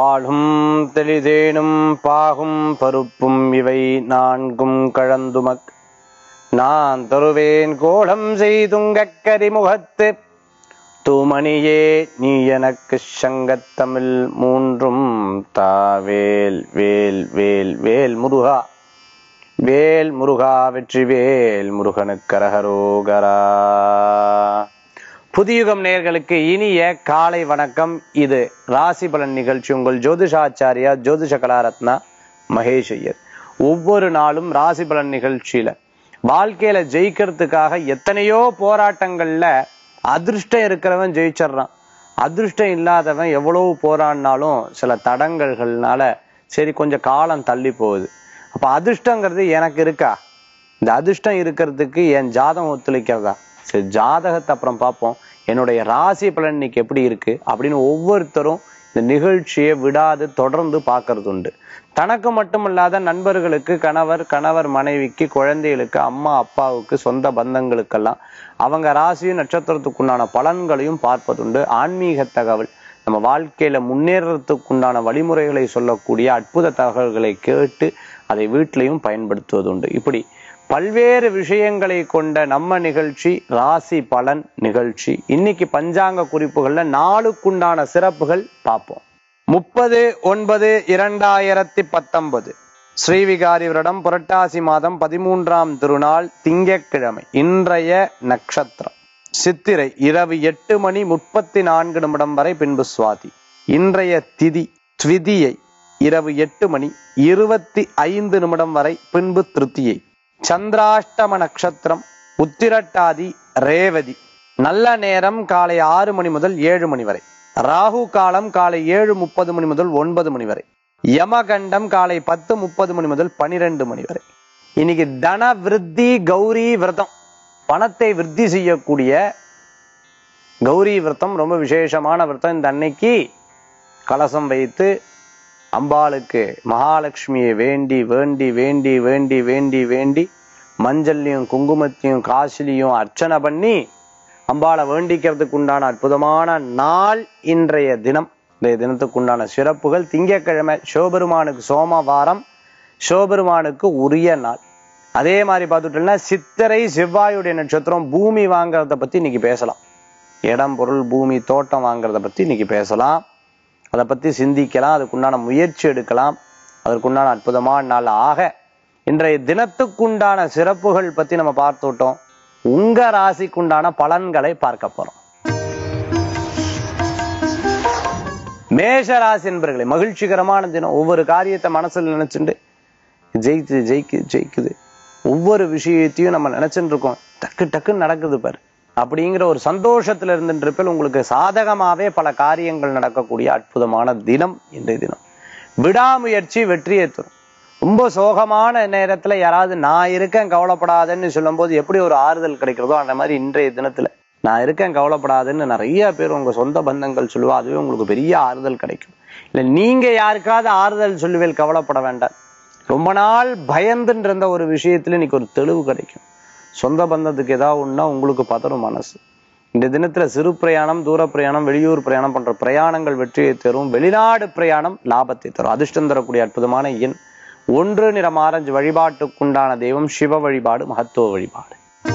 பாலும் தெளிதேனும் பாகும் பருப்பும் இவை நான்கும் கழந்துமக் நான் தருவேன் கோலம் செய்துங்கக் கரிமுகத்து தூமணியே நீ எனக்கு சங்கத்தமிழ் மூன்றும் தாவேல் வேல் வேல் வேல் முருகா வேல் முருகா வெற்றி வேல் முருகனுக்கரகரோகரா புதியுகம் நேயர்களுக்கு இனிய காலை வணக்கம் இது ராசி பலன் நிகழ்ச்சி உங்கள் ஜோதிஷாச்சாரியா ஜோதிஷ கலாரத்னா மகேஷ் ஐயர் ஒவ்வொரு நாளும் ராசி பலன் நிகழ்ச்சியில வாழ்க்கையில ஜெயிக்கிறதுக்காக எத்தனையோ போராட்டங்கள்ல அதிர்ஷ்டம் இருக்கிறவன் ஜெயிச்சிடுறான் அதிர்ஷ்டம் இல்லாதவன் எவ்வளவு போராடினாலும் சில தடங்கல்கள்னால சரி கொஞ்சம் காலம் தள்ளி போகுது அப்ப அதிர்ஷ்டங்கிறது எனக்கு இருக்கா இந்த அதிர்ஷ்டம் இருக்கிறதுக்கு என் ஜாதகம் ஒத்துழைக்கிறதா சரி ஜாதகத்தை அப்புறம் பார்ப்போம் என்னுடைய ராசி பலன் இன்னைக்கு எப்படி இருக்கு அப்படின்னு ஒவ்வொருத்தரும் இந்த நிகழ்ச்சியை விடாது தொடர்ந்து பார்க்கறது உண்டு தனக்கு மட்டுமல்லாத நண்பர்களுக்கு கணவர் கணவர் மனைவிக்கு குழந்தைகளுக்கு அம்மா அப்பாவுக்கு சொந்த பந்தங்களுக்கெல்லாம் அவங்க ராசியும் நட்சத்திரத்துக்குண்டான பலன்களையும் பார்ப்பதுண்டு ஆன்மீக தகவல் நம்ம வாழ்க்கையில முன்னேறத்துக்குண்டான வழிமுறைகளை சொல்லக்கூடிய அற்புத தகவல்களை கேட்டு அதை வீட்டிலையும் பயன்படுத்துவது உண்டு இப்படி பல்வேறு விஷயங்களை கொண்ட நம்ம நிகழ்ச்சி ராசி பலன் நிகழ்ச்சி இன்னைக்கு பஞ்சாங்க குறிப்புகள்ல நாளுக்குண்டான சிறப்புகள் பார்ப்போம் முப்பது ஒன்பது இரண்டாயிரத்தி பத்தொன்பது ஸ்ரீவிகாரி வருடம் புரட்டாசி மாதம் பதிமூன்றாம் திருநாள் திங்கட்கிழமை இன்றைய நட்சத்திரம் சித்திரை இரவு எட்டு மணி முப்பத்தி நான்கு நிமிடம் வரை பின்பு சுவாதி இன்றைய திதி த்விதியை இரவு எட்டு மணி இருபத்தி ஐந்து நிமிடம் வரை பின்பு திருத்தியை சந்திராஷ்டம நட்சத்திரம் உத்திரட்டாதி ரேவதி நல்ல நேரம் காலை ஆறு மணி முதல் ஏழு மணி வரை ராகு காலம் காலை ஏழு முப்பது மணி முதல் ஒன்பது மணி வரை யமகண்டம் காலை பத்து முப்பது மணி முதல் பனிரெண்டு மணி வரை இன்னைக்கு தன விருத்தி கௌரி விரதம் பணத்தை விருத்தி செய்யக்கூடிய கௌரி விரதம் ரொம்ப விசேஷமான விரதம் இந்த அன்னைக்கு கலசம் வைத்து அம்பாளுக்கு மகாலட்சுமியை வேண்டி வேண்டி வேண்டி வேண்டி வேண்டி வேண்டி மஞ்சள்லையும் குங்குமத்தையும் காசிலையும் அர்ச்சனை பண்ணி அம்பாளை வேண்டிக்கிறதுக்கு உண்டான அற்புதமான நாள் இன்றைய தினம் இன்றைய தினத்துக்கு உண்டான சிறப்புகள் திங்கட்கிழமை சிவபெருமானுக்கு சோமவாரம் சிவபெருமானுக்கு உரிய நாள் அதே மாதிரி பார்த்துட்டோம்னா சித்திரை செவ்வாயுடைய நட்சத்திரம் பூமி வாங்குறத பத்தி இன்னைக்கு பேசலாம் இடம் பொருள் பூமி தோட்டம் வாங்குறத பத்தி இன்னைக்கு பேசலாம் அதை பத்தி சிந்திக்கலாம் அதுக்குண்டான முயற்சி எடுக்கலாம் அதற்குண்டான அற்புதமான நாள் ஆக இன்றைய தினத்துக்குண்டான சிறப்புகள் பத்தி நம்ம பார்த்துட்டோம் உங்க ராசிக்குண்டான பலன்களை பார்க்க போறோம் மேஷ ராசி என்பர்களே மகிழ்ச்சிகரமான தினம் ஒவ்வொரு காரியத்தை மனசுல நினைச்சுட்டு ஜெயிக்குது ஜெயிக்குது ஜெயிக்குது ஒவ்வொரு விஷயத்தையும் நம்ம நினைச்சுட்டு இருக்கோம் டக்கு டக்குன்னு நடக்குது பாரு அப்படிங்கிற ஒரு சந்தோஷத்துல இருந்துருப்பில் உங்களுக்கு சாதகமாவே பல காரியங்கள் நடக்கக்கூடிய அற்புதமான தினம் இன்றைய தினம் விடாமுயற்சி வெற்றியை தரும் ரொம்ப சோகமான நேரத்துல யாராவது நான் இருக்கேன் கவலைப்படாதேன்னு சொல்லும்போது எப்படி ஒரு ஆறுதல் கிடைக்கிறதோ அந்த மாதிரி இன்றைய தினத்துல நான் இருக்கேன் கவலைப்படாதுன்னு நிறைய பேர் உங்க சொந்த பந்தங்கள் சொல்லுவா அதுவே உங்களுக்கு பெரிய ஆறுதல் கிடைக்கும் இல்ல நீங்க யாருக்காவது ஆறுதல் சொல்லுவேல் கவலைப்பட வேண்டாம் ரொம்ப நாள் பயந்துன்னு இருந்த ஒரு விஷயத்துல இன்னைக்கு ஒரு தெளிவு கிடைக்கும் சொந்த பந்தத்துக்கு ஏதாவது ஒண்ணா உங்களுக்கு பதறும் மனசு இந்த தினத்துல சிறு பிரயாணம் தூர பிரயாணம் வெளியூர் பிரயாணம் போன்ற பிரயாணங்கள் வெற்றியை தரும் வெளிநாடு பிரயாணம் லாபத்தை தரும் அதிர்ஷ்டம் தரக்கூடிய அற்புதமான எண் ஒன்று நிறம் ஆரஞ்சு வழிபாட்டுக்குண்டான தெய்வம் சிவ வழிபாடு மகத்துவ வழிபாடு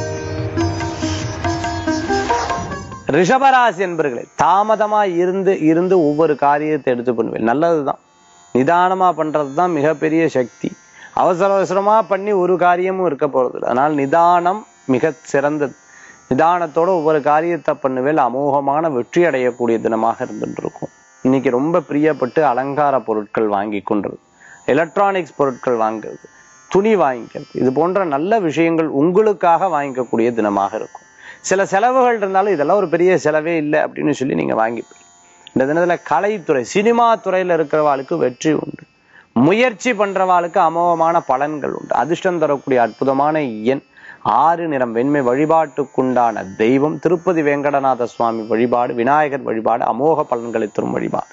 ரிஷபராசி என்பர்களே தாமதமா இருந்து இருந்து ஒவ்வொரு காரியத்தை எடுத்து பண்ணுவேன் நல்லதுதான் நிதானமா பண்றதுதான் மிகப்பெரிய சக்தி அவசர அவசரமா பண்ணி ஒரு காரியமும் இருக்க போறது இல்லை. அதனால் நிதானம் மிக சிறந்தது நிதானத்தோட ஒவ்வொரு காரியத்தை பண்ணுவேல் அமோகமான வெற்றி அடையக்கூடிய தினமாக இருந்துட்டு இருக்கும் இன்னைக்கு ரொம்ப பிரியப்பட்டு அலங்கார பொருட்கள் வாங்கி கொண்டது எலக்ட்ரானிக்ஸ் பொருட்கள் வாங்குறது துணி வாங்கிக்கிறது இது போன்ற நல்ல விஷயங்கள் உங்களுக்காக வாங்கிக்கக்கூடிய தினமாக இருக்கும் சில செலவுகள் இருந்தாலும் இதெல்லாம் ஒரு பெரிய செலவே இல்லை அப்படின்னு சொல்லி நீங்க வாங்கிப்பீங்க இந்த தினத்துல கலைத்துறை சினிமா துறையில இருக்கிறவாளுக்கு வெற்றி உண்டு முயற்சி பண்றவாளுக்கு அமோகமான பலன்கள் உண்டு அதிர்ஷ்டம் தரக்கூடிய அற்புதமான எண் ஆறு நிறம் வெண்மை வழிபாட்டுக்குண்டான தெய்வம் திருப்பதி வெங்கடநாத சுவாமி வழிபாடு விநாயகர் வழிபாடு அமோக பலன்களை தரும் வழிபாடு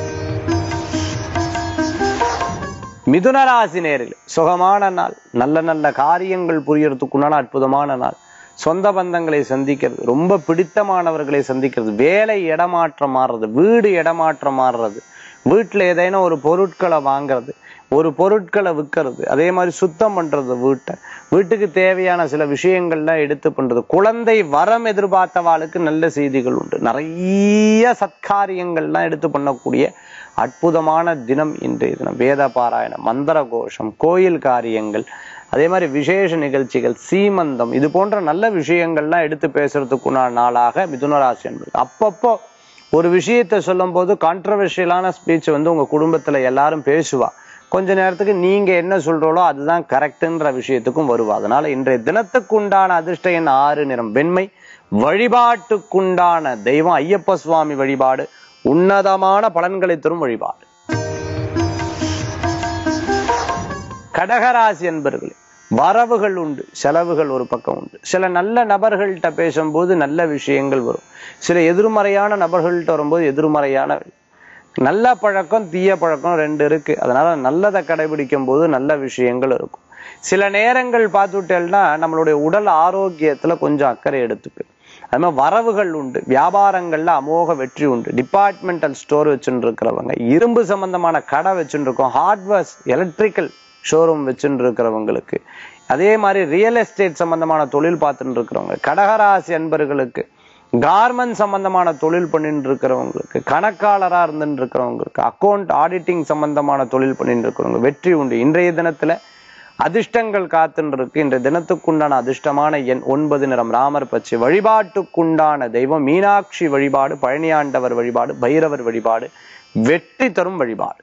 மிதுன ராசி நேரில் சுகமான நாள் நல்ல நல்ல காரியங்கள் புரியறதுக்குண்டான அற்புதமான நாள் சொந்த பந்தங்களை சந்திக்கிறது ரொம்ப பிடித்தமானவர்களை சந்திக்கிறது வேலை இடமாற்றம் மாறுறது வீடு இடமாற்றம் மாறுறது வீட்டுல ஏதேனும் ஒரு பொருட்களை வாங்குறது ஒரு பொருட்களை விற்கிறது அதே மாதிரி சுத்தம் பண்றது வீட்டை வீட்டுக்கு தேவையான சில விஷயங்கள்லாம் எடுத்து பண்றது குழந்தை வரம் எதிர்பார்த்தவாளுக்கு நல்ல செய்திகள் உண்டு நிறைய சத்காரியங்கள்லாம் எடுத்து பண்ணக்கூடிய அற்புதமான தினம் இன்றைய தினம் வேத பாராயணம் மந்திர கோஷம் கோயில் காரியங்கள் அதே மாதிரி விசேஷ நிகழ்ச்சிகள் சீமந்தம் இது போன்ற நல்ல விஷயங்கள்லாம் எடுத்து பேசுறதுக்குண்டான நாளாக மிதுனராசி என்பது அப்பப்போ ஒரு விஷயத்தை சொல்லும் போது கான்ட்ரவர்ஷியலான ஸ்பீச் வந்து உங்க குடும்பத்துல எல்லாரும் பேசுவா கொஞ்ச நேரத்துக்கு நீங்க என்ன சொல்றோளோ அதுதான் கரெக்ட்ன்ற விஷயத்துக்கும் வருவா அதனால இன்றைய தினத்துக்குண்டான அதிர்ஷ்ட எண் ஆறு நிறம் வெண்மை வழிபாட்டுக்குண்டான தெய்வம் ஐயப்ப சுவாமி வழிபாடு உன்னதமான பலன்களை தரும் வழிபாடு கடகராசி என்பர்களே வரவுகள் உண்டு செலவுகள் ஒரு பக்கம் உண்டு சில நல்ல நபர்கள்ட்ட பேசும்போது நல்ல விஷயங்கள் வரும் சில எதிர்மறையான நபர்கள்ட்ட வரும்போது எதிர்மறையான நல்ல பழக்கம் தீய பழக்கம் ரெண்டு இருக்கு அதனால நல்லதை கடைபிடிக்கும் போது நல்ல விஷயங்கள் இருக்கும் சில நேரங்கள் பார்த்துட்டேன்னா நம்மளுடைய உடல் ஆரோக்கியத்துல கொஞ்சம் அக்கறை எடுத்துக்கு அது மாதிரி வரவுகள் உண்டு வியாபாரங்கள்ல அமோக வெற்றி உண்டு டிபார்ட்மெண்டல் ஸ்டோர் வச்சுட்டு இருக்கிறவங்க இரும்பு சம்பந்தமான கடை வச்சுட்டு இருக்கோம் ஹார்ட்வேர்ஸ் எலக்ட்ரிக்கல் ஷோரூம் வச்சுட்டு இருக்கிறவங்களுக்கு அதே மாதிரி ரியல் எஸ்டேட் சம்பந்தமான தொழில் பார்த்துட்டு இருக்கிறவங்க கடகராசி அன்பர்களுக்கு கார்மெண்ட் சம்பந்தமான தொழில் பண்ணிட்டு இருக்கிறவங்களுக்கு கணக்காளரா இருந்துட்டு இருக்கிறவங்களுக்கு அக்கௌண்ட் ஆடிட்டிங் சம்பந்தமான தொழில் பண்ணிட்டு இருக்கிறவங்க வெற்றி உண்டு இன்றைய தினத்துல அதிர்ஷ்டங்கள் காத்துன்னு இருக்கு இன்றைய தினத்துக்குண்டான அதிர்ஷ்டமான எண் ஒன்பது நிறம் ராமர் பச்சை வழிபாட்டுக்குண்டான தெய்வம் மீனாட்சி வழிபாடு பழனியாண்டவர் வழிபாடு பைரவர் வழிபாடு வெற்றி தரும் வழிபாடு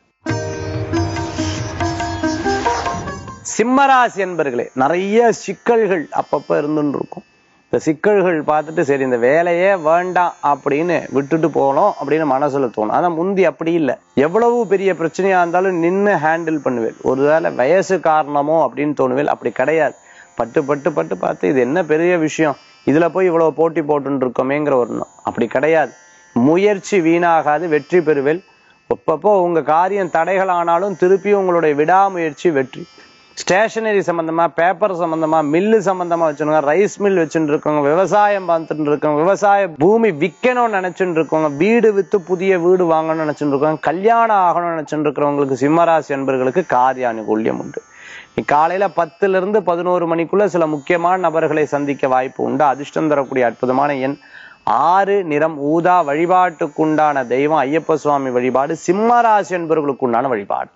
சிம்மராசி என்பர்களே நிறைய சிக்கல்கள் அப்பப்ப இருந்துட்டு இருக்கும் இந்த சிக்கல்கள் பார்த்துட்டு சரி இந்த வேலையே வேண்டாம் அப்படின்னு விட்டுட்டு போகணும் அப்படின்னு மனசுல தோணும் ஆனா முந்தி அப்படி இல்லை எவ்வளவு பெரிய பிரச்சனையா இருந்தாலும் நின்னு ஹேண்டில் பண்ணுவேன் ஒருவேளை வயசு காரணமோ அப்படின்னு தோணுவேல் அப்படி கிடையாது பட்டு பட்டு பட்டு பார்த்து இது என்ன பெரிய விஷயம் இதுல போய் இவ்வளவு போட்டி போட்டுன்னு இருக்கோமேங்கிற ஒரு எண்ணம். அப்படி கிடையாது முயற்சி வீணாகாது வெற்றி பெறுவேல் அப்பப்போ உங்க காரியம் தடைகள் ஆனாலும் திருப்பியும் உங்களுடைய விடாமுயற்சி வெற்றி ஸ்டேஷனரி சம்பந்தமா பேப்பர் சம்பந்தமா மில்லு சம்பந்தமா வச்சுருங்க ரைஸ் மில் வச்சுட்டு இருக்கவங்க விவசாயம் பார்த்துட்டு இருக்கவங்க விவசாய பூமி விற்கணும்னு நினைச்சுட்டு இருக்கவங்க வீடு வித்து புதிய வீடு வாங்கணும்னு நினைச்சுட்டு இருக்கவங்க கல்யாணம் ஆகணும்னு நினைச்சுட்டு இருக்கிறவங்களுக்கு சிம்மராசி என்பர்களுக்கு காரிய அனுகூல்யம் உண்டு நீ காலையில பத்துல இருந்து பதினோரு மணிக்குள்ள சில முக்கியமான நபர்களை சந்திக்க வாய்ப்பு உண்டு அதிர்ஷ்டம் தரக்கூடிய அற்புதமான எண் ஆறு நிறம் ஊதா வழிபாட்டுக்குண்டான தெய்வம் ஐயப்ப சுவாமி வழிபாடு சிம்மராசி என்பவர்களுக்கு உண்டான வழிபாடு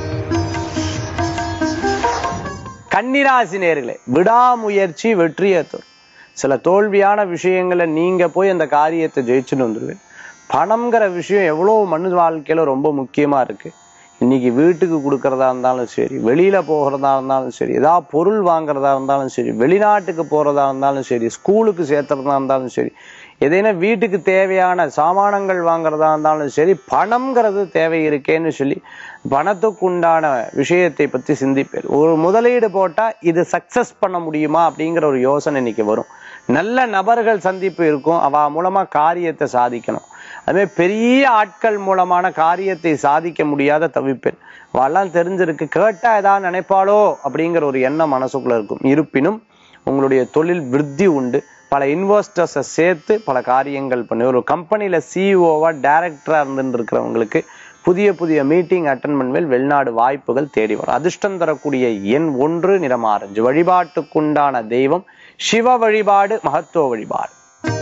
கன்னிராசி நேர்களே விடாமுயற்சி வெற்றியை தரும் சில தோல்வியான விஷயங்களை நீங்க போய் அந்த காரியத்தை ஜெயிச்சுட்டு வந்துடுவேன் பணம்ங்கிற விஷயம் எவ்வளவு மனு வாழ்க்கையில ரொம்ப முக்கியமா இருக்கு இன்னைக்கு வீட்டுக்கு கொடுக்கறதா இருந்தாலும் சரி வெளியில போகிறதா இருந்தாலும் சரி ஏதாவது பொருள் வாங்குறதா இருந்தாலும் சரி வெளிநாட்டுக்கு போறதா இருந்தாலும் சரி ஸ்கூலுக்கு சேர்த்துறதா இருந்தாலும் சரி எதேனும் வீட்டுக்கு தேவையான சாமானங்கள் வாங்குறதா இருந்தாலும் சரி பணம்ங்கிறது தேவை இருக்கேன்னு சொல்லி பணத்துக்குண்டான விஷயத்தை பத்தி சிந்திப்பேன் ஒரு முதலீடு போட்டா இது சக்சஸ் பண்ண முடியுமா அப்படிங்கிற ஒரு யோசனை இன்னைக்கு வரும் நல்ல நபர்கள் சந்திப்பு இருக்கும் அவ மூலமா காரியத்தை சாதிக்கணும் அதுமாதிரி பெரிய ஆட்கள் மூலமான காரியத்தை சாதிக்க முடியாத தவிப்பேன் அவெல்லாம் தெரிஞ்சிருக்கு கேட்டா ஏதாவது நினைப்பாளோ அப்படிங்கிற ஒரு எண்ணம் மனசுக்குள்ள இருக்கும் இருப்பினும் உங்களுடைய தொழில் விருத்தி உண்டு பல இன்வெஸ்டர்ஸை சேர்த்து பல காரியங்கள் பண்ணி ஒரு கம்பெனியில சிஇஓவா டைரக்டரா இருந்துட்டு இருக்கிறவங்களுக்கு புதிய புதிய மீட்டிங் அட்டன் பண்ணுவேல் வெளிநாடு வாய்ப்புகள் தேடி வரும் அதிர்ஷ்டம் தரக்கூடிய எண் ஒன்று நிறம் ஆரஞ்சு வழிபாட்டுக்குண்டான தெய்வம் சிவ வழிபாடு மகத்துவ வழிபாடு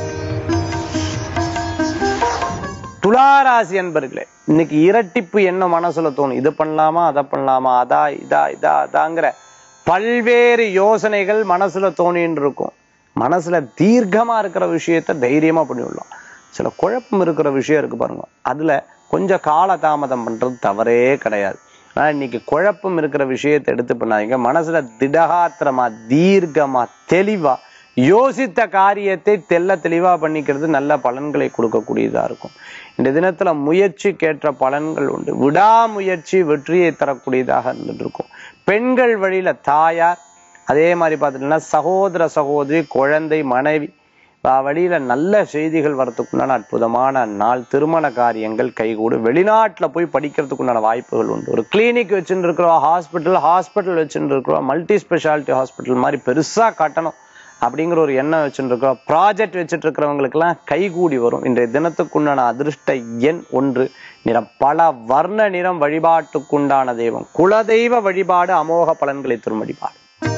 துளாராசி அன்பர்களே இன்னைக்கு இரட்டிப்பு என்ன மனசுல தோணும் இது பண்ணலாமா அதை பண்ணலாமா அதா இதா இதா அதாங்கிற பல்வேறு யோசனைகள் மனசுல தோணின்னு இருக்கும் மனசுல தீர்க்கமா இருக்கிற விஷயத்த தைரியமா பண்ணிவிடலாம் சில குழப்பம் இருக்கிற விஷயம் இருக்கு பாருங்க அதுல கொஞ்சம் கால தாமதம் பண்றது தவறே கிடையாது ஆனா இன்னைக்கு குழப்பம் இருக்கிற விஷயத்தை எடுத்து பண்ணாதீங்க மனசுல திடகாத்திரமா தீர்க்கமா தெளிவா யோசித்த காரியத்தை தெல்ல தெளிவா பண்ணிக்கிறது நல்ல பலன்களை கொடுக்கக்கூடியதா இருக்கும் இந்த தினத்துல முயற்சிக்கேற்ற பலன்கள் உண்டு விடாமுயற்சி வெற்றியை தரக்கூடியதாக இருந்துட்டு இருக்கும் பெண்கள் வழியில தாயார் அதே மாதிரி பார்த்துட்டீங்கன்னா சகோதர சகோதரி குழந்தை மனைவி வ- வழியில நல்ல செய்திகள் வரதுக்குண்டான அற்புதமான நாள் திருமண காரியங்கள் கைகூடும் வெளிநாட்டுல போய் படிக்கிறதுக்குண்டான வாய்ப்புகள் உண்டு ஒரு கிளினிக் வச்சுட்டு இருக்கிறோம் ஹாஸ்பிட்டல் ஹாஸ்பிட்டல் வச்சுட்டு இருக்கிறோம் மல்டி ஸ்பெஷாலிட்டி ஹாஸ்பிட்டல் மாதிரி பெருசா கட்டணும் அப்படிங்கிற ஒரு எண்ணம் வச்சுட்டு இருக்கிறோம் ப்ராஜெக்ட் வச்சுட்டு இருக்கிறவங்களுக்கெல்லாம் கைகூடி வரும் இன்றைய தினத்துக்குண்டான அதிர்ஷ்ட எண் ஒன்று நிறம் பல வர்ண நிறம் வழிபாட்டுக்குண்டான தெய்வம் குலதெய்வ வழிபாடு அமோக பலன்களை தரும் வழிபாடு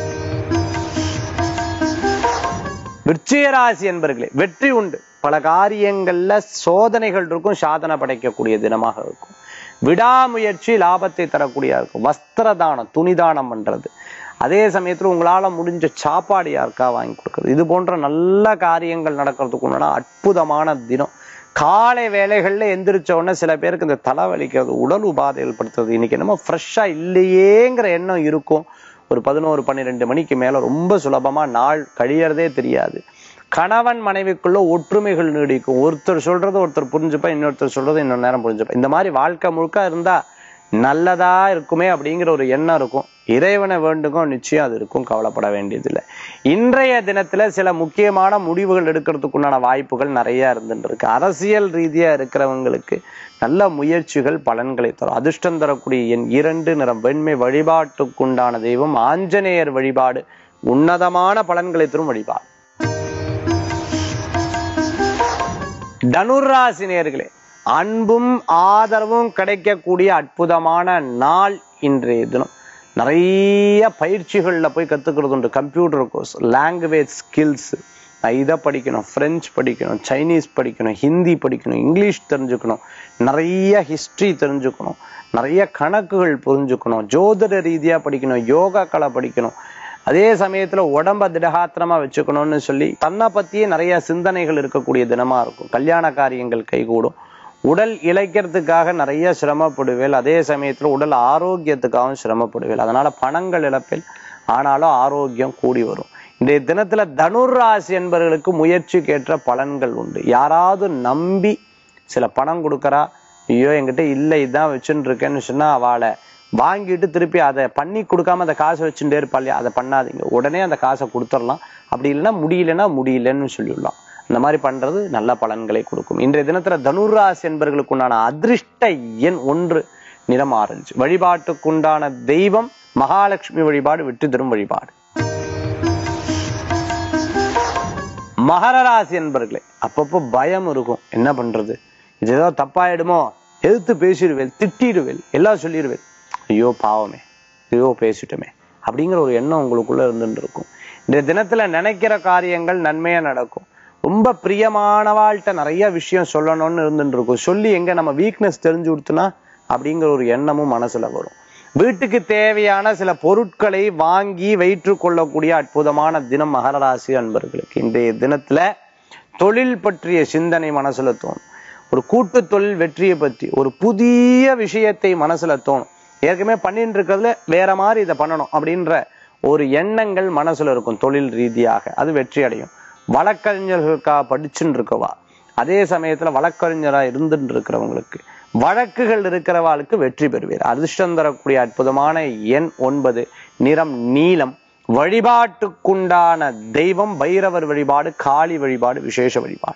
விருச்சிகராசி என்பர்களே வெற்றி உண்டு பல காரியங்கள்ல சோதனைகள் இருக்கும் சாதனை படைக்கக்கூடிய தினமாக இருக்கும் விடாமுயற்சி லாபத்தை தரக்கூடியதா இருக்கும் வஸ்திர தானம் துணி தானம் பண்றது அதே சமயத்துல உங்களால முடிஞ்ச சாப்பாடு யாருக்கா வாங்கி கொடுக்கறது இது போன்ற நல்ல காரியங்கள் நடக்கிறதுக்கு உண்டான அற்புதமான தினம் காலை வேலைகள்ல எந்திரிச்ச உடனே சில பேருக்கு இந்த தலை வலிக்கிறது உடல் உபாதைகள் படுத்துறது இன்னைக்கு என்னமோ ஃப்ரெஷ்ஷா இல்லையேங்கிற எண்ணம் இருக்கும் ஒரு பதினோரு பன்னிரெண்டு மணிக்கு மேல ரொம்ப சுலபமா நாள் கழியறதே தெரியாது கணவன் மனைவிக்குள்ள ஒற்றுமைகள் நீடிக்கும் ஒருத்தர் சொல்றது ஒருத்தர் புரிஞ்சுப்பா இன்னொருத்தர் சொல்றது இன்னொரு நேரம் புரிஞ்சுப்பா இந்த மாதிரி வாழ்க்கை முழுக்க இருந்தா நல்லதா இருக்குமே அப்படிங்கிற ஒரு எண்ணம் இருக்கும் இறைவனை வேண்டுக்கும் நிச்சயம் அது இருக்கும் கவலைப்பட வேண்டியதில்லை இன்றைய தினத்துல சில முக்கியமான முடிவுகள் எடுக்கிறதுக்குண்டான வாய்ப்புகள் நிறைய இருந்துட்டு இருக்கு அரசியல் ரீதியா இருக்கிறவங்களுக்கு நல்ல முயற்சிகள் பலன்களை தரும் அதிர்ஷ்டம் தரக்கூடிய என் இரண்டு நிறம் வெண்மை வழிபாட்டுக்குண்டான தெய்வம் ஆஞ்சநேயர் வழிபாடு உன்னதமான பலன்களை தரும் வழிபாடு தனுராசி நேர்களே அன்பும் ஆதரவும் கிடைக்கக்கூடிய அற்புதமான நாள் இன்றைய தினம் நிறைய பயிற்சிகள்ல போய் கத்துக்கிறது உண்டு கம்ப்யூட்டர் கோர்ஸ் லாங்குவேஜ் ஸ்கில்ஸ் நான் இதை படிக்கணும் பிரெஞ்சு படிக்கணும் சைனீஸ் படிக்கணும் ஹிந்தி படிக்கணும் இங்கிலீஷ் தெரிஞ்சுக்கணும் நிறைய ஹிஸ்டரி தெரிஞ்சுக்கணும் நிறைய கணக்குகள் புரிஞ்சுக்கணும் ஜோதிட ரீதியா படிக்கணும் யோகா கலை படிக்கணும் அதே சமயத்துல உடம்ப திடகாத்திரமா வச்சுக்கணும்னு சொல்லி தன்னை பத்தியே நிறைய சிந்தனைகள் இருக்கக்கூடிய தினமா இருக்கும் கல்யாண காரியங்கள் கைகூடும் உடல் இழைக்கிறதுக்காக நிறைய சிரமப்படுவேல் அதே சமயத்துல உடல் ஆரோக்கியத்துக்காகவும் சிரமப்படுவேல் அதனால பணங்கள் இழப்பில் ஆனாலும் ஆரோக்கியம் கூடி வரும் இன்றைய தினத்துல தனுர் ராசி என்பவர்களுக்கு முயற்சிக்கேற்ற பலன்கள் உண்டு யாராவது நம்பி சில பணம் கொடுக்கறா ஐயோ என்கிட்ட இல்லை இதான் வச்சுட்டு இருக்கேன்னு சொன்னா அவளை வாங்கிட்டு திருப்பி அதை பண்ணி கொடுக்காம அந்த காசை வச்சுட்டே இருப்பா இல்லையா அதை பண்ணாதீங்க உடனே அந்த காசை கொடுத்துடலாம் அப்படி இல்லைன்னா முடியலன்னா முடியலன்னு சொல்லிடலாம் இந்த மாதிரி பண்றது நல்ல பலன்களை கொடுக்கும் இன்றைய தினத்துல தனுராசி என்பவர்களுக்கு உண்டான அதிர்ஷ்ட எண் ஒன்று நிறம் ஆரஞ்சு வழிபாட்டுக்குண்டான தெய்வம் மகாலட்சுமி வழிபாடு விட்டு தரும் வழிபாடு மகர ராசி என்பர்களே அப்பப்போ பயம் இருக்கும் என்ன பண்றது இது ஏதோ தப்பாயிடுமோ எதிர்த்து பேசிடுவேன் திட்டிடுவேன் எல்லாம் சொல்லிடுவேன் ஐயோ பாவமே ஐயோ பேசிட்டோமே அப்படிங்கிற ஒரு எண்ணம் உங்களுக்குள்ள இருந்துட்டு இருக்கும் இந்த தினத்துல நினைக்கிற காரியங்கள் நன்மையா நடக்கும் ரொம்ப பிரியமானவாள்கிட்ட நிறைய விஷயம் சொல்லணும்னு இருந்துட்டு இருக்கும் சொல்லி எங்க நம்ம வீக்னஸ் தெரிஞ்சு கொடுத்தனா அப்படிங்கிற ஒரு எண்ணமும் மனசுல வரும் வீட்டுக்கு தேவையான சில பொருட்களை வாங்கி வைற்று கொள்ளக்கூடிய அற்புதமான தினம் மகர ராசி அன்பர்களுக்கு இன்றைய தினத்துல தொழில் பற்றிய சிந்தனை மனசுல தோணும் ஒரு கூட்டு தொழில் வெற்றியை பற்றி ஒரு புதிய விஷயத்தை மனசுல தோணும் ஏற்கனவே பண்ணிட்டு இருக்கிறதுல வேற மாதிரி இதை பண்ணணும் அப்படின்ற ஒரு எண்ணங்கள் மனசுல இருக்கும் தொழில் ரீதியாக அது வெற்றி அடையும் வழக்கறிஞர்களுக்காக படிச்சுட்டு இருக்கவா அதே சமயத்துல வழக்கறிஞரா இருந்துட்டு இருக்கிறவங்களுக்கு வழக்குகள் இருக்கிறவாளுக்கு வெற்றி பெறுவீர் அதிர்ஷ்டம் தரக்கூடிய அற்புதமான எண் ஒன்பது நிறம் நீலம் வழிபாட்டுக்குண்டான தெய்வம் பைரவர் வழிபாடு காளி வழிபாடு விசேஷ வழிபாடு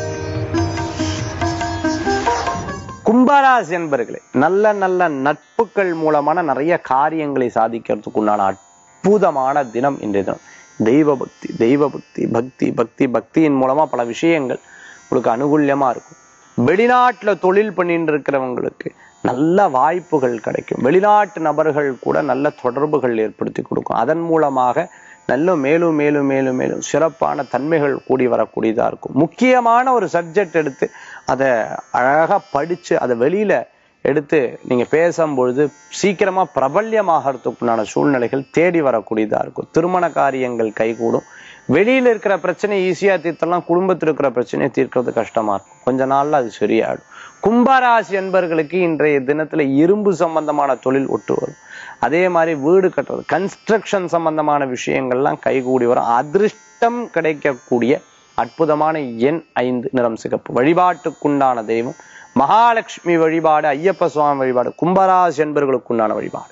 கும்பராசி என்பர்களே நல்ல நல்ல நட்புகள் மூலமான நிறைய காரியங்களை சாதிக்கிறதுக்கு உண்டான அற்புதமான தினம் இன்றைய தினம் தெய்வ பக்தி தெய்வ பக்தி பக்தி பக்தி பக்தியின் மூலமா பல விஷயங்கள் உங்களுக்கு அனுகூல்யமா இருக்கும் வெளிநாட்டுல தொழில் பண்ணிட்டு இருக்கிறவங்களுக்கு நல்ல வாய்ப்புகள் கிடைக்கும் வெளிநாட்டு நபர்கள் கூட நல்ல தொடர்புகள் ஏற்படுத்தி கொடுக்கும் அதன் மூலமாக நல்ல மேலும் மேலும் மேலும் மேலும் சிறப்பான தன்மைகள் கூடி வரக்கூடியதா இருக்கும் முக்கியமான ஒரு சப்ஜெக்ட் எடுத்து அதை அழகா படிச்சு அதை வெளியில எடுத்து நீங்க பேசும்பொழுது சீக்கிரமா பிரபல்யமாகறதுக்குண்டான சூழ்நிலைகள் தேடி வரக்கூடியதா இருக்கும் திருமண காரியங்கள் கைகூடும் வெளியில இருக்கிற பிரச்சனை ஈஸியா தீர்த்தலாம் குடும்பத்தில் இருக்கிற பிரச்சனையை தீர்க்கிறது கஷ்டமா இருக்கும் கொஞ்ச நாள்ல அது சரியாயிடும் கும்பராசி என்பர்களுக்கு இன்றைய தினத்துல இரும்பு சம்பந்தமான தொழில் ஒட்டு வரும் அதே மாதிரி வீடு கட்டுறது கன்ஸ்ட்ரக்ஷன் சம்பந்தமான விஷயங்கள்லாம் கைகூடி வரும் அதிர்ஷ்டம் கிடைக்கக்கூடிய அற்புதமான எண் ஐந்து நிறம் சிகப்பு வழிபாட்டுக்குண்டான தெய்வம் மகாலட்சுமி வழிபாடு ஐயப்ப சுவாமி வழிபாடு கும்பராசி என்பர்களுக்குண்டான வழிபாடு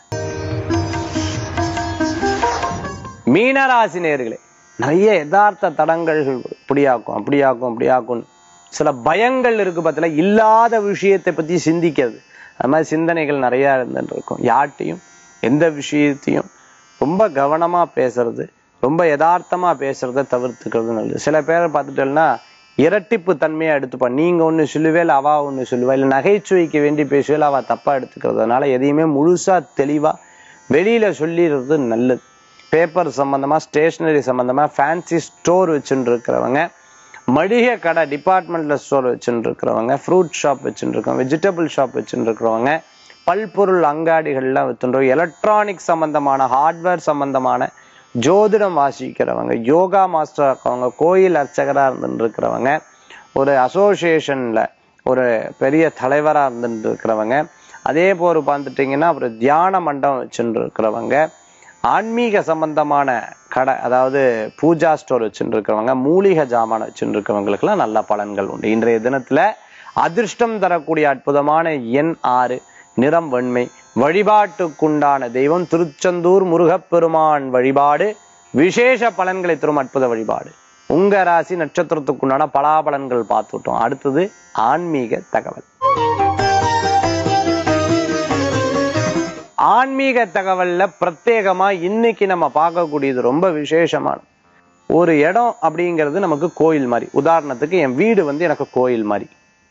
மீனராசி நேர்களே நிறைய யதார்த்த தடங்கல்கள் இப்படியாக்கும் அப்படியாக்கும் அப்படியாக்கும் சில பயங்கள் இருக்கு பார்த்தல இல்லாத விஷயத்தை பத்தி சிந்திக்கிறது அது மாதிரி சிந்தனைகள் நிறைய இருந்துட்டு இருக்கும் யார்ட்டையும் எந்த விஷயத்தையும் ரொம்ப கவனமா பேசுறது ரொம்ப யதார்த்தமா பேசுறத தவிர்த்துக்கிறது நல்லது சில பேரை பார்த்துட்டோம்னா இரட்டிப்பு தன்மையை எடுத்துப்பா நீங்க ஒண்ணு சொல்லுவேல் அவா ஒண்ணு சொல்லுவா இல்ல நகைச்சுவைக்கு வேண்டி பேசுவேல் அவ தப்பா எடுத்துக்கிறதுனால எதையுமே முழுசா தெளிவா வெளியில சொல்லிடுறது நல்லது பேப்பர் சம்பந்தமா ஸ்டேஷனரி சம்பந்தமா ஃபேன்சி ஸ்டோர் வச்சுட்டு இருக்கிறவங்க மளிகை கடை டிபார்ட்மெண்டல் ஸ்டோர் வச்சுட்டு இருக்கிறவங்க ஃப்ரூட் ஷாப் வச்சுட்டு இருக்கவங்க வெஜிடபிள் ஷாப் வச்சுட்டு இருக்கிறவங்க பல்பொருள் அங்காடிகள்லாம் வித்துன்றோம் எலக்ட்ரானிக் சம்பந்தமான ஹார்ட்வேர் சம்பந்தமான ஜோதிடம் வாசிக்கிறவங்க யோகா மாஸ்டர் இருக்கவங்க கோயில் அர்ச்சகரா இருந்துட்டு இருக்கிறவங்க ஒரு அசோசியேஷன்ல ஒரு பெரிய தலைவரா இருந்துட்டு இருக்கிறவங்க அதே போல் பார்த்துட்டீங்கன்னா அப்புறம் தியான மண்டபம் வச்சுட்டு இருக்கிறவங்க ஆன்மீக சம்பந்தமான கடை அதாவது பூஜா ஸ்டோர் வச்சுட்டு இருக்கிறவங்க மூலிகை ஜாமான் வச்சுட்டு இருக்கிறவங்களுக்குலாம் நல்ல பலன்கள் உண்டு இன்றைய தினத்துல அதிர்ஷ்டம் தரக்கூடிய அற்புதமான எண் ஆறு நிறம் வெண்மை வழிபாட்டுக்குண்டான தெய்வம் திருச்செந்தூர் முருகப்பெருமான் வழிபாடு விசேஷ பலன்களை தரும் அற்புத வழிபாடு உங்க ராசி நட்சத்திரத்துக்குண்டான பலாபலன்கள் பார்த்துட்டோம் அடுத்தது ஆன்மீக தகவல் ஆன்மீக தகவல்ல பிரத்யேகமா இன்னைக்கு நம்ம பார்க்கக்கூடியது ரொம்ப விசேஷமான ஒரு இடம் அப்படிங்கிறது நமக்கு கோயில் மாதிரி உதாரணத்துக்கு என் வீடு வந்து எனக்கு கோயில் மாதிரி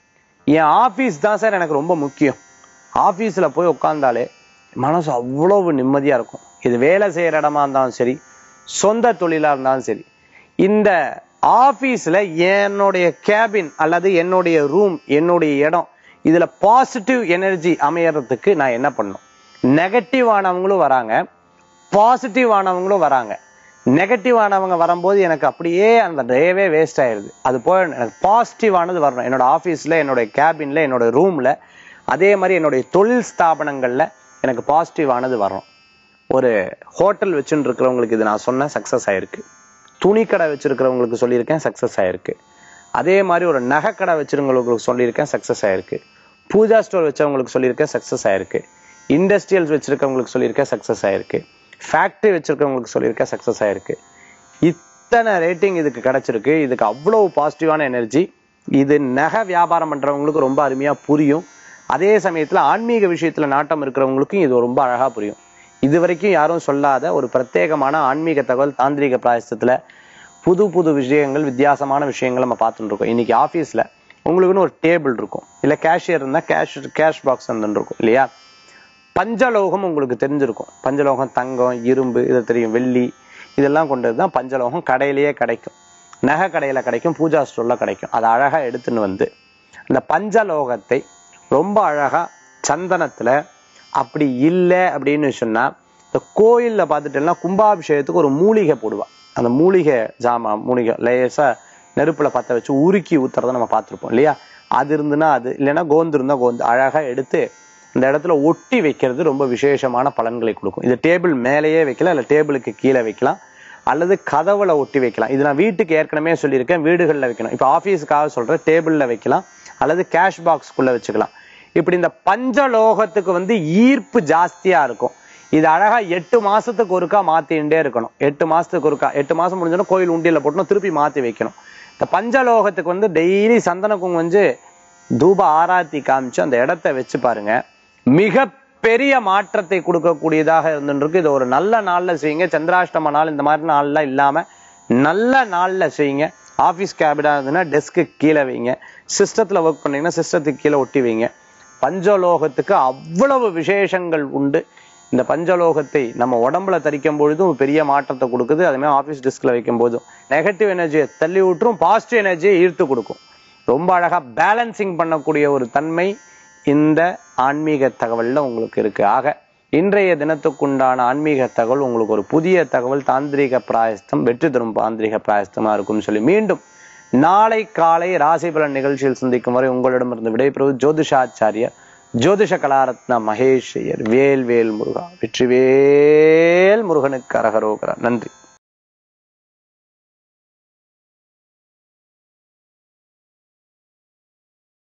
என் ஆபீஸ் தான் சார் எனக்கு ரொம்ப முக்கியம் ஆபீஸ்ல போய் உட்கார்ந்தாலே மனசு அவ்வளவு நிம்மதியா இருக்கும் இது வேலை செய்யற இடமா இருந்தாலும் சரி சொந்த தொழிலா இருந்தாலும் சரி இந்த ஆபீஸ்ல என்னுடைய கேபின் அல்லது என்னுடைய ரூம் என்னுடைய இடம் இதுல பாசிட்டிவ் எனர்ஜி அமையறதுக்கு நான் என்ன பண்ணணும் நெகட்டிவ் ஆனவங்களும் வராங்க பாசிட்டிவ் ஆனவங்களும் வராங்க நெகட்டிவ் ஆனவங்க வரும்போது எனக்கு அப்படியே அந்த டேவே வேஸ்ட் ஆயிருது அது போய் எனக்கு பாசிட்டிவ் ஆனது வரணும் என்னோட ஆபீஸ்ல என்னோட கேபின்ல என்னோட ரூம்ல அதே மாதிரி என்னுடைய தொழில் ஸ்தாபனங்கள்ல எனக்கு பாசிட்டிவ் ஆனது வரணும் ஒரு ஹோட்டல் வச்சுட்டு இருக்கிறவங்களுக்கு இது நான் சொன்னேன் சக்சஸ் ஆயிருக்கு துணிக்கடை வச்சிருக்கிறவங்களுக்கு சொல்லியிருக்கேன் சக்சஸ் ஆயிருக்கு அதே மாதிரி ஒரு நகைக்கடை வச்சிருக்கிறவங்களுக்கு சொல்லியிருக்கேன் சக்சஸ் ஆயிருக்கு பூஜா ஸ்டோர் வச்சவங்களுக்கு சொல்லியிருக்கேன் சக்சஸ் ஆயிருக்கு இண்டஸ்ட்ரியல்ஸ் வச்சிருக்கவங்களுக்கு சொல்லியிருக்கேன் சக்சஸ் ஆயிருக்கு ஃபேக்டரி வச்சிருக்கவங்களுக்கு சொல்லியிருக்கேன் சக்சஸ் ஆயிருக்கு இத்தனை ரேட்டிங் இதுக்கு கிடைச்சிருக்கு இதுக்கு அவ்வளவு பாசிட்டிவான எனர்ஜி இது நகை வியாபாரம் பண்றவங்களுக்கு ரொம்ப அருமையா புரியும் அதே சமயத்துல ஆன்மீக விஷயத்துல நாட்டம் இருக்கிறவங்களுக்கும் இது ரொம்ப அழகா புரியும் இது வரைக்கும் யாரும் சொல்லாத ஒரு பிரத்யேகமான ஆன்மீக தகவல் தாந்திரிக பிராயசத்துல புது புது விஷயங்கள் வித்தியாசமான விஷயங்கள் நம்ம பார்த்துட்டு இருக்கோம் இன்னைக்கு ஆபீஸ்ல உங்களுக்குன்னு ஒரு டேபிள் இருக்கும் இல்ல கேஷியர் இருந்தா கேஷ் கேஷ் பாக்ஸ் இருக்கும் இல்லையா பஞ்சலோகம் உங்களுக்கு தெரிஞ்சிருக்கும் பஞ்சலோகம் தங்கம் இரும்பு இது தெரியும் வெள்ளி இதெல்லாம் கொண்டது தான் பஞ்சலோகம் கடையிலேயே கிடைக்கும் நகை கடையில கிடைக்கும் பூஜா ஸ்டோர்ல கிடைக்கும் அதை அழகா எடுத்துன்னு வந்து அந்த பஞ்சலோகத்தை ரொம்ப அழகா சந்தனத்துல அப்படி இல்லை அப்படின்னு சொன்னா இந்த கோயில்ல பார்த்துட்டேன்னா கும்பாபிஷேகத்துக்கு ஒரு மூலிகை போடுவா அந்த மூலிகை ஜாமா மூலிகை லேசா நெருப்புல பத்த வச்சு உருக்கி ஊத்துறத நம்ம பார்த்திருப்போம் இல்லையா அது இருந்துன்னா அது இல்லைன்னா கோந்து இருந்தா கோந்து அழகா எடுத்து இந்த இடத்துல ஒட்டி வைக்கிறது ரொம்ப விசேஷமான பலன்களை கொடுக்கும் இது டேபிள் மேலேயே வைக்கலாம் இல்ல டேபிளுக்கு கீழே வைக்கலாம் அல்லது கதவுல ஒட்டி வைக்கலாம் இது நான் வீட்டுக்கு ஏற்கனவே சொல்லியிருக்கேன் வீடுகளில் வைக்கணும் இப்போ ஆஃபீஸுக்காக சொல்றேன் டேபிள்ல வைக்கலாம் அல்லது கேஷ் பாக்ஸ்க்குள்ள வச்சுக்கலாம் இப்படி இந்த பஞ்சலோகத்துக்கு வந்து ஈர்ப்பு ஜாஸ்தியா இருக்கும் இது அழகா எட்டு மாசத்துக்கு ஒருக்கா மாத்திண்டே இருக்கணும் எட்டு மாசத்துக்கு ஒருக்கா எட்டு மாசம் முடிஞ்சோன்னா கோயில் உண்டியல்ல போட்டணும் திருப்பி மாத்தி வைக்கணும் இந்த பஞ்சலோகத்துக்கு வந்து டெய்லி சந்தன குங்குமம் வந்து தூப ஆராத்தி காமிச்சு அந்த இடத்த வச்சு பாருங்க மிக பெரிய மாற்றத்தை கொடுக்கக்கூடியதாக இருந்துருக்கு இது ஒரு நல்ல நாள்ல செய்யுங்க சந்திராஷ்டம நாள் இந்த மாதிரி நாள்லாம் இல்லாம நல்ல நாள்ல செய்யுங்க ஆபீஸ் கேபினா இருந்ததுன்னா டெஸ்க்கு கீழே வைங்க சிஸ்டத்துல ஒர்க் பண்ணீங்கன்னா சிஸ்டத்துக்கு கீழே ஒட்டி வைங்க பஞ்சலோகத்துக்கு அவ்வளவு விசேஷங்கள் உண்டு இந்த பஞ்சலோகத்தை நம்ம உடம்புல தரிக்கும் பொழுதும் ஒரு பெரிய மாற்றத்தை கொடுக்குது அதே மாதிரி ஆபீஸ் டெஸ்க்ல வைக்கும் போதும் நெகட்டிவ் எனர்ஜியை தள்ளி விட்டுரும் பாசிட்டிவ் எனர்ஜியை ஈர்த்து கொடுக்கும் ரொம்ப அழகா பேலன்சிங் பண்ணக்கூடிய ஒரு தன்மை இந்த ஆன்மீக தகவல்ல உங்களுக்கு இருக்கு ஆக இன்றைய தினத்துக்குண்டான ஆன்மீக தகவல் உங்களுக்கு ஒரு புதிய தகவல் தாந்திரிக பிராயஸ்தம் வெற்றி தரும் தாந்திரிக பிராயஸ்தமா இருக்கும்னு சொல்லி மீண்டும் நாளை காலை ராசி பலன் நிகழ்ச்சியில் சந்திக்கும் வரை உங்களிடமிருந்து விடைபெறுவது ஜோதிஷாச்சாரியர் ஜோதிஷ கலாரத்ன மகேஷ் ஐயர் வேல் வேல் முருகா வெற்றிவேல் முருகனுக்கு அரகரோகரா நன்றி